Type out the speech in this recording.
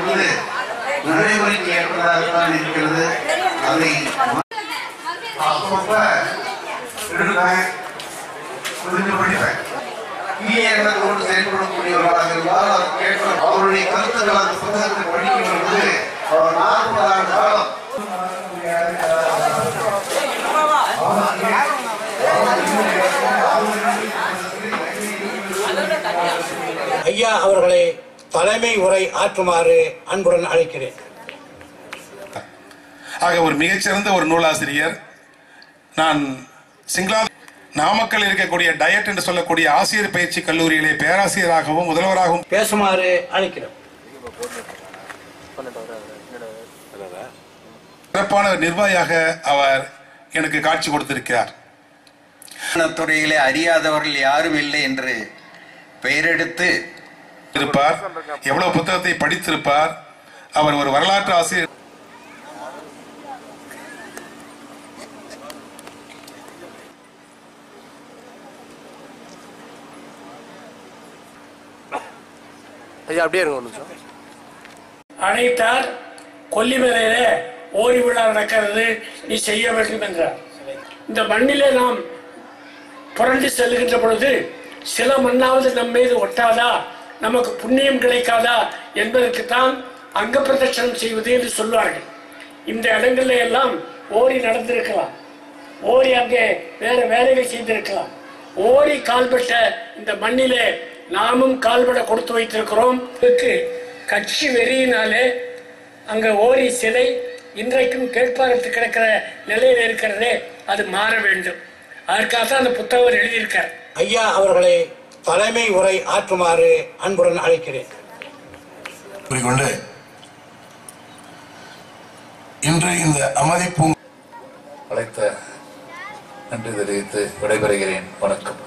என்பது நடைமுறைக்கு ஏற்பதாகத்தான் இருக்கிறது அதை அப்பப்ப எடுப்பேன் புரிந்து படிப்பேன் தீய எண்ணத்தோடு செயல்படக்கூடியவர்களாக இருந்தால் அதை கேட்கணும் அவருடைய கருத்துக்கள் அந்த புத்தகத்தை படிக்கும் பொழுது அவர் நாற்பது ஆண்டு காலம் ஐயா அவர்களை தலைமை உரை ஆற்றுமாறு அன்புடன் அழைக்கிறேன் ஆக ஒரு மிகச்சிறந்த ஒரு நூலாசிரியர் நான் சிங்களா நாமக்கல் இருக்கக்கூடிய டயட் என்று சொல்லக்கூடிய ஆசிரியர் பயிற்சி கல்லூரியிலே பேராசிரியராகவும் முதல்வராகவும் பேசுமாறு அழைக்கிறோம் சிறப்பான ஒரு நிர்வாகியாக அவர் எனக்கு காட்சி கொடுத்திருக்கிறார் துறையிலே அறியாதவர்கள் யாரும் இல்லை என்று பெயரெடுத்து இருப்பார் எவ்வளவு புத்தகத்தை படித்திருப்பார் அவர் ஒரு வரலாற்று ஆசிரியர் ஐயா அப்படியே இருங்க ஒரு நிமிஷம் அழைத்தார் கொல்லிமலையிலே ஓரி விழா நடக்கிறது நீ செய்ய வேண்டும் என்றார் இந்த மண்ணிலே நாம் புரண்டு செல்லுகின்ற பொழுது சில மண்ணாவது நம் மீது ஒட்டாதா நமக்கு புண்ணியம் கிடைக்காதா என்பதற்குத்தான் அங்க பிரதட்சணம் செய்வது என்று சொல்வார்கள் இந்த இடங்களில் எல்லாம் ஓரி நடந்திருக்கலாம் ஓரி அங்கே வேற வேலைகள் செய்திருக்கலாம் ஓரி கால்பட்ட இந்த மண்ணிலே நாமும் கால்பட கொடுத்து வைத்திருக்கிறோம் இதுக்கு கட்சி வெறியினாலே அங்க ஓரி சிலை இன்றைக்கும் கேட்பாரத்து கிடக்கிற நிலையில் இருக்கிறதே அது மாற வேண்டும் அதற்காக தான் அந்த புத்தகம் எழுதியிருக்கார் ஐயா அவர்களை தலைமை உரை ஆற்றுமாறு அன்புடன் அழைக்கிறேன் கூறிக்கொண்டு இன்று இந்த அமைதி பூங்கா அழைத்த நன்றி தெரிவித்து விடைபெறுகிறேன் வணக்கம்